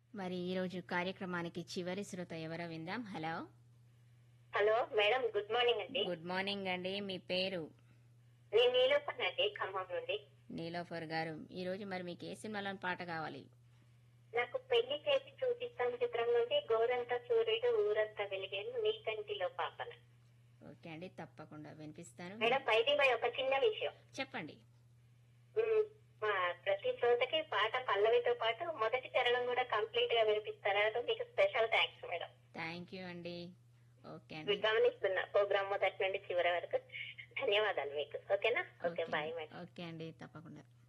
మరి ఈరోజు కార్యక్రమానికి చివరి శ్రోత ఎవరో విందాం hello hello madam good morning అండి గుడ్ మార్నింగ్ అండి మీ పేరు నేను నీలోపన్ అండి ఖమ్మం నుండి నీలోఫర్ గారు ఈ రోజు మరి మీకు ఏ సినిమాలోని పాట కావాలి నాకు పెళ్లి చేసి చూపిస్తాను చిత్రం నుండి గోరంతా సూర్యుడు ఊరంతా వెలిగేను నీ కంటిలో పాపన ఓకే అండి తప్పకుండా వినిపిస్తాను మేడం పైది మై ఒక చిన్న విషయం చెప్పండి ఉమ్, మా ప్రతి శ్రోతకి పాట పల్లవితో పాటు మొదటి చరణం కూడా కంప్లీట్ గా వినిపిస్తారా మీకు special thanks madam thank you అండి ఓకే అండి మీరు గమనిస్తున్నా ప్రోగ్రామ్ మొదటి నుండి చివరి వరకు ధన్యవాదాలు మీకు ఓకేనా ఓకే బాయ్ మేడం ఓకే అండి తప్పకుండా